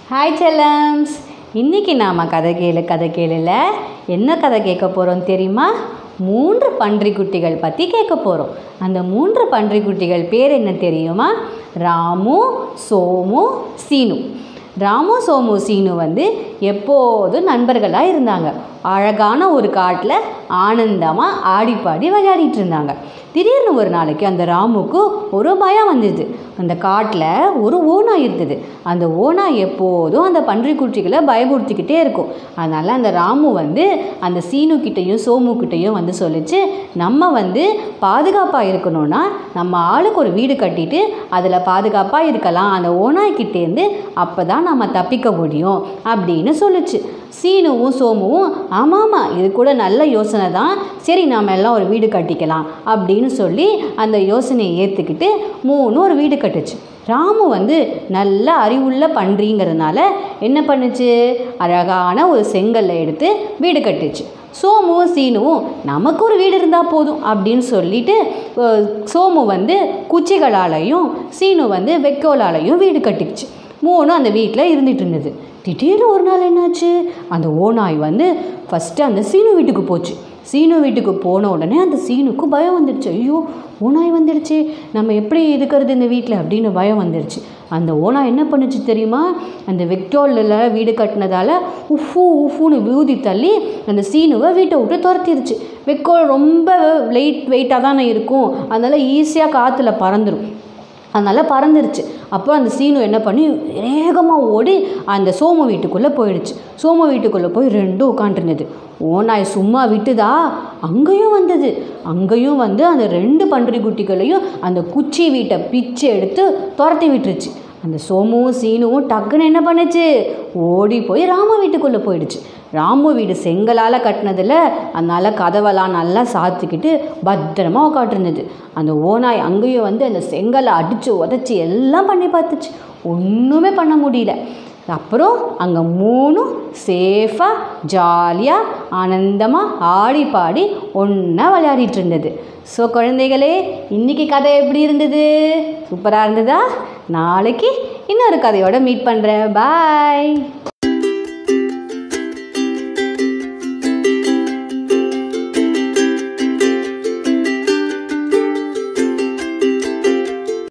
hi செல்லம்ஸ் இன்னைக்கு நாம் கதை கேளு கதை கேளுல என்ன கதை கேட்க போகிறோம் தெரியுமா மூன்று பன்றிக்குட்டிகள் பற்றி கேட்க போகிறோம் அந்த மூன்று பன்றிக்குட்டிகள் பேர் என்ன தெரியுமா ராமு சோமு சீனு ராமு சோமு சீனு வந்து எப்போதும் நண்பர்களாக இருந்தாங்க அழகான ஒரு காட்டில் ஆனந்தமாக ஆடி பாடி விளையாடிட்டு இருந்தாங்க திடீர்னு ஒரு நாளைக்கு அந்த ராமுக்கு ஒரு பயம் வந்தது அந்த காட்டில் ஒரு ஓனாய் இருந்தது அந்த ஓனாய் எப்போதும் அந்த பன்றிக்குட்டிகளை பயமுறுத்திக்கிட்டே இருக்கும் அதனால் அந்த ராமு வந்து அந்த சீனு கிட்டேயும் சோமு கிட்டேயும் வந்து சொல்லிச்சு நம்ம வந்து பாதுகாப்பாக இருக்கணும்னா நம்ம ஆளுக்கு ஒரு வீடு கட்டிட்டு அதில் பாதுகாப்பாக இருக்கலாம் அந்த ஓனாய்கிட்டேருந்து அப்போ தான் நம்ம தப்பிக்க முடியும் அப்படின்னு சொல்லுச்சு சீனுவும் சோமுவும் ஆமாம்மா இது கூட நல்ல யோசனை தான் சரி நாம் எல்லாம் ஒரு வீடு கட்டிக்கலாம் அப்படின்னு சொல்லி அந்த யோசனையை ஏற்றுக்கிட்டு மூணு ஒரு வீடு கட்டுச்சு ராமு வந்து நல்ல அறிவுள்ள பன்றிங்கிறதுனால என்ன பண்ணுச்சு அழகான ஒரு செங்கல்லை எடுத்து வீடு கட்டுச்சு சோமுவும் சீனுவும் நமக்கு ஒரு வீடு இருந்தால் போதும் அப்படின்னு சொல்லிட்டு அஹ், சோமு வந்து குச்சிகளாலையும் சீனு வந்து வெக்கோலாலையும் வீடு கட்டிச்சு மூணும் அந்த வீட்டில் இருந்துட்டு இருந்தது திடீர்னு ஒரு நாள் என்னாச்சு அந்த ஓநாய் வந்து ஃபஸ்ட்டு அந்த சீனு வீட்டுக்கு போச்சு சீனு வீட்டுக்கு போன உடனே அந்த சீனுக்கு பயம் வந்துடுச்சு ஐயோ ஓநாய் வந்துடுச்சு நம்ம எப்படி இருக்கிறது இந்த வீட்டில் அப்படின்னு பயம் வந்துடுச்சு அந்த ஓனாய் என்ன பண்ணுச்சு தெரியுமா அந்த வெக்டோலில் வீடு கட்டினதால உஃபு உஃபுன்னு ஊதி தள்ளி அந்த சீனுவை வீட்டை விட்டு துரத்திருச்சு வெக்கோல் ரொம்ப வெயிட் வெயிட்டாக தானே இருக்கும் அதனால் ஈஸியாக காற்றுல பறந்துடும் அதனால் பறந்துருச்சு அப்போ அந்த சீனு என்ன பண்ணி வேகமாக ஓடி அந்த சோமு வீட்டுக்குள்ளே போயிடுச்சு சோமு வீட்டுக்குள்ளே போய் ரெண்டும் உட்காண்ட்ருந்தது ஓநாய் சும்மா விட்டுதா அங்கேயும் வந்தது அங்கேயும் வந்து அந்த ரெண்டு பன்றி குட்டிகளையும் அந்த குச்சி வீட்டை பிச்சு எடுத்து துரத்தி விட்டுருச்சு அந்த சோமுவும் சீனுவும் டக்குன்னு என்ன பண்ணுச்சு ஓடி போய் ராம வீட்டுக்குள்ளே போயிடுச்சு ராமு வீடு செங்கலால் கட்டினதில் அதனால் கதவெல்லாம் நல்லா சாத்திக்கிட்டு பத்திரமா உட்காந்துருந்தது அந்த ஓநாய் அங்கேயும் வந்து அந்த செங்கலை அடித்து உதச்சி எல்லாம் பண்ணி பார்த்துச்சு ஒன்றுமே பண்ண முடியல அப்புறம் அங்கே மூணும் சேஃபாக ஜாலியாக ஆனந்தமாக ஆடி பாடி ஒன்றா விளையாடிட்டு இருந்தது ஸோ குழந்தைகளே இன்றைக்கி கதை எப்படி இருந்தது சூப்பராக இருந்ததா நாளைக்கு இன்னொரு கதையோட மீட் பண்ணுறேன் பாய்